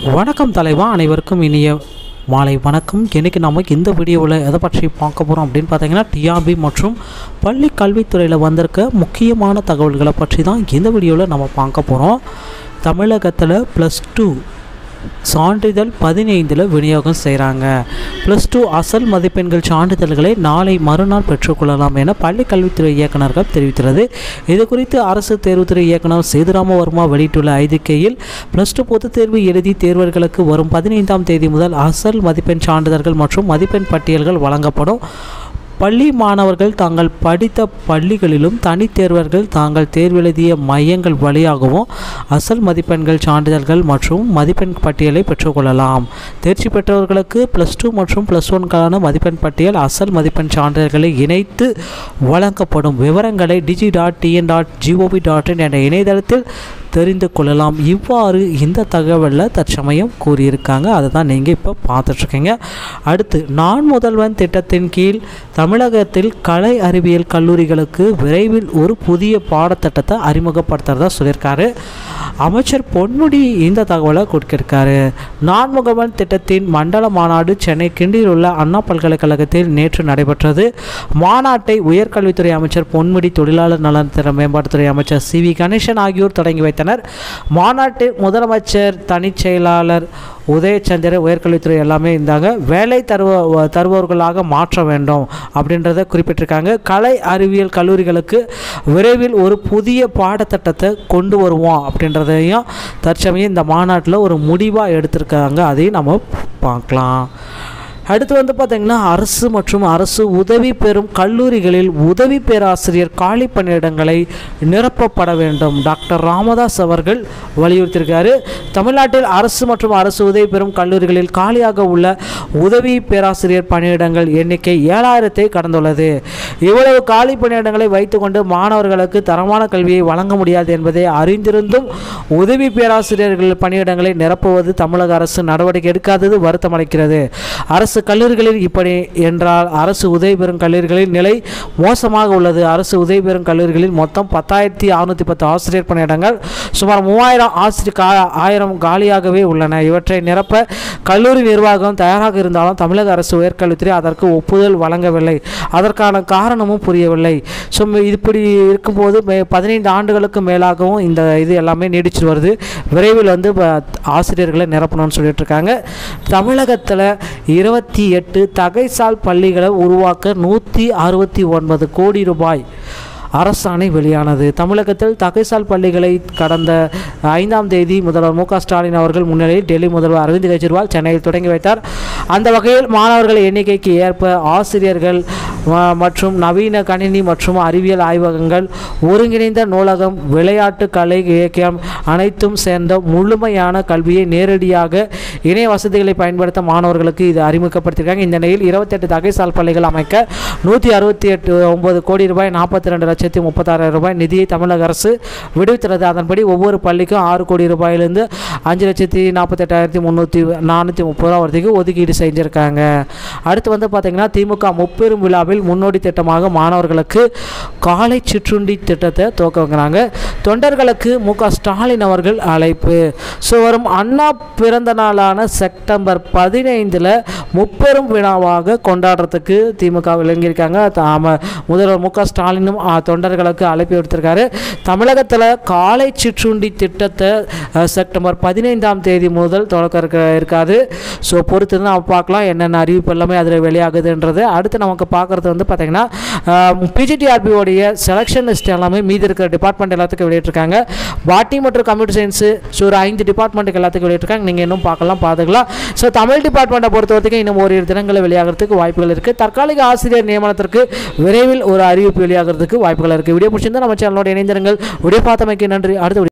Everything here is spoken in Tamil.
வணக்கம் தலைவா அனைவருக்கும் இனிய மாலை வணக்கம் இன்றைக்கி நம்ம இந்த வீடியோவில் எதை பற்றி பார்க்க போகிறோம் அப்படின்னு பார்த்தீங்கன்னா டிஆர்பி மற்றும் பள்ளி கல்வித்துறையில் வந்திருக்க முக்கியமான தகவல்களை பற்றி தான் இந்த வீடியோவில் நம்ம பார்க்க போகிறோம் தமிழகத்தில் ப்ளஸ் டூ சான்றிதழ் பதினைந்தில் விநியோகம் செய்கிறாங்க ப்ளஸ் டூ அசல் மதிப்பெண்கள் சான்றிதழ்களை நாளை மறுநாள் பெற்றுக்கொள்ளலாம் என பள்ளி கல்வித்துறை இயக்குநர்கள் தெரிவித்துள்ளது இது குறித்து அரசு தேர்வுத்துறை இயக்குனர் சேதுராமவர்மா வெளியிட்டுள்ள ஐதிக்கையில் ப்ளஸ் டூ பொதுத் தேர்வு எழுதி தேர்வர்களுக்கு வரும் பதினைந்தாம் தேதி முதல் அசல் மதிப்பெண் சான்றிதழ்கள் மற்றும் மதிப்பெண் பட்டியல்கள் வழங்கப்படும் பள்ளி மாணவர்கள் தாங்கள் படித்த பள்ளிகளிலும் தனித் தேர்வர்கள் தாங்கள் தேர்வெழுதிய மையங்கள் வழியாகவும் அசல் மதிப்பெண்கள் சான்றிதழ்கள் மற்றும் மதிப்பெண் பட்டியலை பெற்றுக்கொள்ளலாம் தேர்ச்சி பெற்றவர்களுக்கு ப்ளஸ் டூ மற்றும் ப்ளஸ் ஒன்கான மதிப்பெண் பட்டியல் அசல் மதிப்பெண் சான்றிதழ்களை இணைத்து வழங்கப்படும் விவரங்களை DG dot TN dot GOV dot in என்ற இணையதளத்தில் தெரிந்து கொள்ளலாம் இவ்வாறு இந்த தகவலில் தற்சமயம் கூறியிருக்காங்க அதை தான் நீங்கள் இப்போ பார்த்துட்ருக்கீங்க அடுத்து நான் முதல்வன் திட்டத்தின் கீழ் தமிழகத்தில் கலை அறிவியல் கல்லூரிகளுக்கு விரைவில் ஒரு புதிய பாடத்திட்டத்தை அறிமுகப்படுத்துறதா சொல்லியிருக்காரு அமைச்சர் பொன்முடி இந்த தகவலை கொடுக்கிருக்காரு நான் முகவன் திட்டத்தின் மண்டல மாநாடு சென்னை கிண்டியில் உள்ள அண்ணா பல்கலைக்கழகத்தில் நேற்று நடைபெற்றது மாநாட்டை உயர்கல்வித்துறை அமைச்சர் பொன்முடி தொழிலாளர் நலத்திற மேம்பாட்டுத்துறை அமைச்சர் சி வி கணேசன் ஆகியோர் தொடங்கி வைத்தனர் மாநாட்டில் முதலமைச்சர் தனிச் செயலாளர் உதயச்சந்திர உயர்கல்வித்துறை எல்லாமே இருந்தாங்க வேலை தருவ தருபவர்களாக மாற்ற வேண்டும் அப்படின்றத குறிப்பிட்டிருக்காங்க கலை அறிவியல் கல்லூரிகளுக்கு விரைவில் ஒரு புதிய பாடத்திட்டத்தை கொண்டு வருவோம் அப்படின்றதையும் தற்சமயம் இந்த மாநாட்டில் ஒரு முடிவாக எடுத்திருக்காங்க அதையும் நம்ம பார்க்கலாம் அடுத்து வந்து பார்த்திங்கன்னா அரசு மற்றும் அரசு உதவி பெறும் கல்லூரிகளில் உதவி பேராசிரியர் காலி பணியிடங்களை நிரப்பப்பட வேண்டும் டாக்டர் ராமதாஸ் அவர்கள் வலியுறுத்தியிருக்காரு தமிழ்நாட்டில் அரசு மற்றும் அரசு உதவி பெறும் கல்லூரிகளில் காலியாக உள்ள உதவி பேராசிரியர் பணியிடங்கள் எண்ணிக்கை ஏழாயிரத்தை கடந்துள்ளது இவ்வளவு காலி பணியிடங்களை வைத்துக்கொண்டு மாணவர்களுக்கு தரமான கல்வியை வழங்க முடியாது என்பதை அறிந்திருந்தும் உதவி பேராசிரியர்கள் பணியிடங்களை நிரப்புவது தமிழக அரசு நடவடிக்கை எடுக்காதது வருத்தமளிக்கிறது அரசு கல்லூரிகளில் இப்படி என்றால் அரசு உதவி பெறும் கல்லூரிகளில் நிலை மோசமாக உள்ளது அரசு உதவி பெறும் கல்லூரிகளில் மொத்தம் பத்தாயிரத்தி அறுநூற்றி பத்து ஆசிரியர் பணியிடங்கள் சுமார் மூவாயிரம் ஆசிரியர் கா ஆயிரம் காலியாகவே உள்ளன இவற்றை நிரப்ப கல்லூரி நிர்வாகம் தயாராக இருந்தாலும் தமிழக அரசு உயர்கல்வித்துறை அதற்கு ஒப்புதல் வழங்கவில்லை அதற்கான காரணமும் புரியவில்லை ஸோ இப்படி இருக்கும்போது மே- பதினைந்து ஆண்டுகளுக்கு மேலாகவும் இந்த இது எல்லாமே நீடிச்சு வருது விரைவில் வந்து ப- ஆசிரியர்களை நிரப்பணும்னு சொல்லிட்டு இருக்காங்க தமிழகத்தில் இருபத்தி எட்டு தகைசால் பள்ளிகளை உருவாக்க நூற்றி அறுபத்தி ஒன்பது கோடி ரூபாய் அரசாணை வெளியானது தமிழகத்தில் தகைசால் பள்ளிகளை கடந்த ஐந்தாம் தேதி முதல்வர் மு க ஸ்டாலின் அவர்கள் முன்னிலையில் டெல்லி முதல்வர் அரவிந்த் கெஜ்ரிவால் சென்னையில் தொடங்கி வைத்தார் அந்த வகையில் மாணவர்கள் எண்ணிக்கைக்கு ஏற்ப ஆசிரியர்கள் ம- மற்றும் நவீன கணினி மற்றும் அறிவியல் ஆய்வகங்கள் ஒருங்கிணைந்த நூலகம் விளையாட்டு கலை இயக்கம் அனைத்தும் சேர்ந்த முழுமையான கல்வியை நேரடியாக இணைய வசதிகளை பயன்படுத்த மாணவர்களுக்கு இது அறிமுகப்படுத்தியிருக்காங்க இந்த நிலையில் இருபத்தெட்டு தகைசால் பள்ளிகள் அமைக்க நூற்றி அறுபத்தி எட்டு ஒன்பது கோடி ரூபாய் நாற்பத்தி ரெண்டு லட்சத்தி முப்பத்தாறாயிரம் ரூபாய் நிதியை தமிழக அரசு விடுவித்துள்ளது அதன்படி ஒவ்வொரு பள்ளிக்கும் ஆறு கோடி ரூபாயிலிருந்து அஞ்சு லட்சத்தி நாற்பத்தெட்டாயிரத்தி முந்நூற்றி நானூற்றி முப்பது ரூபா வரைக்கும் ஒதுக்கீடு செஞ்சுருக்காங்க அடுத்து வந்து பார்த்திங்கன்னா திமுக முப்பெரும் விழாவில் முன்னோடி திட்டமாக மாணவர்களுக்கு காலை சிற்றுண்டி திட்டத்தை துவக்க வைக்கிறாங்க தொண்டர்களுக்கு மு க ஸ்டாலின் அவர்கள் அழைப்பு ஸோ வரும் அண்ணா பிறந்த நாளான செப்டம்பர் பதினைந்தில் முப்பெரும் விழாவாக கொண்டாடுறதுக்கு திமுக விளங்கியிருக்காங்க தாம முதல்வர் மு க ஸ்டாலினும் ஆ, தொண்டர்களுக்கு அழைப்பு விடுத்திருக்காரு தமிழகத்தில் காலை சிற்றுண்டி திட்டத்தை அஹ், செப்டம்பர் பதினைந்தாம் தேதி முதல் தொடக்க இருக்க இருக்காது ஸோ பொறுத்து தான் நம்ம பார்க்கலாம் என்னென்ன அறிவிப்பு எல்லாமே அதில் வெளியாகுதுன்றது அடுத்து நமக்கு பார்க்குறது வந்து பார்த்திங்கன்னா பிஜிடிஆர்பியோடைய செலெக்ஷன் லிஸ்ட் எல்லாமே மீதி இருக்கிற டிபார்ட்மெண்ட் எல்லாத்துக்கும் வெளியிட்டிருக்காங்க பாட்டி மற்றும் கம்ப்யூட்டர் சயின்ஸு ஸோ ஒரு ஐந்து டிபார்ட்மெண்ட்டுக்கு எல்லாத்துக்கும் வெளியிட்டிருக்காங்க நீங்கள் இன்னும் பார்க்கலாம் பார்த்துக்கலாம் ஸோ தமிழ் டிபார்ட்மெண்ட்டை பொறுத்த வரைக்கும் இன்னும் ஓரிரு தினங்களில் வெளியாகிறதுக்கு வாய்ப்புகள் இருக்குது தற்காலிக ஆசிரியர் நியமனத்திற்கு விரைவில் ஒரு அறிவிப்பு வெளியாகிறதுக்கு வாய்ப்புகள் இருக்குது வீடியோ பிடிச்சிருந்தா நம்ம சேனலோட இணைந்திருங்கள் வீடியோ பார்த்தமைக்கு நன்றி அடுத்த video